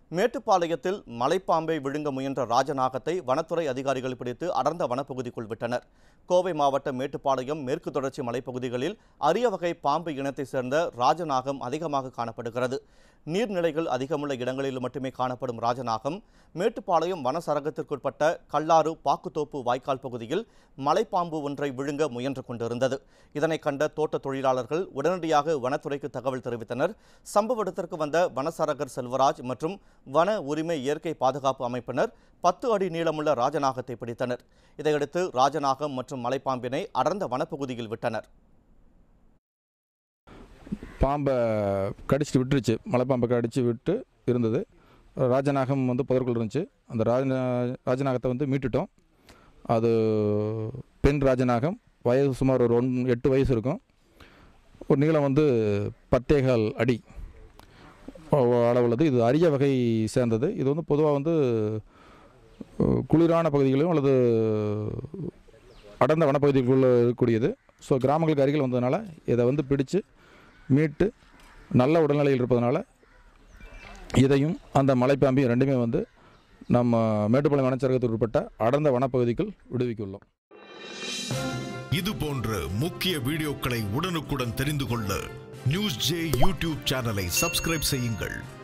மேட்டுப்பாளையத்தில் மலைப்பாம்பை விழுங்க முயன்ற ராஜநாகத்தை வனத்துறை அதிகாரிகள் பிடித்து அடர்ந்த வனப்பகுதிக்குள் விட்டனர் கோவை மாவட்டம் மேட்டுப்பாளையம் மேற்கு தொடர்ச்சி மலைப்பகுதிகளில் அரிய வகை பாம்பு இனத்தைச் சேர்ந்த ராஜநாகம் அதிகமாக காணப்படுகிறது நீர்நிலைகள் அதிகமுள்ள இடங்களில் மட்டுமே காணப்படும் ராஜநாகம் மேட்டுப்பாளையம் வனசரகத்திற்குட்பட்ட கல்லாறு பாக்குத்தோப்பு வாய்க்கால் பகுதியில் மலைப்பாம்பு ஒன்றை விழுங்க முயன்று கொண்டிருந்தது இதனை கண்ட தோட்ட தொழிலாளர்கள் உடனடியாக வனத்துறைக்கு தகவல் தெரிவித்தனர் சம்பவ இடத்திற்கு வந்த வனசரகர் செல்வராஜ் மற்றும் வன உரிமை இயற்கை பாதுகாப்பு அமைப்பினர் பத்து அடி நீளமுள்ள ராஜநாகத்தை பிடித்தனர் இதையடுத்து ராஜநாகம் மற்றும் மலைப்பாம்பினை அடர்ந்த வனப்பகுதியில் விட்டனர் பாம்பை கடிச்சிட்டு விட்டுருச்சு மலைப்பாம்பை கடிச்சு விட்டு இருந்தது ராஜநாகம் வந்து புதற்குள் இருந்துச்சு அந்த ராஜ ராஜநாகத்தை வந்து மீட்டுட்டோம் அது பெண் ராஜநாகம் வயது சுமார் ஒரு ஒன் எட்டு வயசு இருக்கும் ஒரு நீளம் வந்து பத்தேகால் அடி அளவுள்ளது இது அரிய வகை சேர்ந்தது இது வந்து பொதுவாக வந்து அஹ், குளிரான பகுதிகளிலும் அல்லது அடர்ந்த வனப்பகுதிகளுக்குள்ள இருக்கக்கூடியது ஸோ கிராமங்களுக்கு அருகில் வந்ததுனால இதை வந்து பிடிச்சு மீட்டு நல்ல உடல்நிலையில் இருப்பதனால இதையும் அந்த மலைப்பாம்பையும் ரெண்டுமே வந்து நம்ம மேட்டுப்பாளையம் வனச்சரகத்துக்கு உட்பட்ட அடர்ந்த வனப்பகுதிக்குள் விடுவிக்குள்ளோம் இது போன்ற முக்கிய வீடியோக்களை உடனுக்குடன் தெரிந்து கொள்ள நியூஸ் ஜே யூடியூப் சேனலை சப்ஸ்கிரைப் செய்யுங்கள்